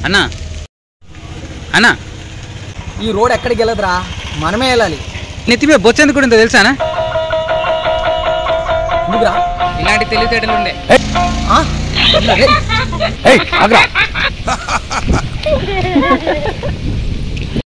అన్నా అన్నా ఈ రోడ్ ఎక్కడికి వెళ్ళదురా మనమే వెళ్ళాలి నెత్తి మీద బొచ్చెందుకు కూడా ఉందో తెలుసానా ఎందుకురా ఇలాంటి తెలివితేటలు ఉండే ఆ? ఏయ్, ఆగ్రా.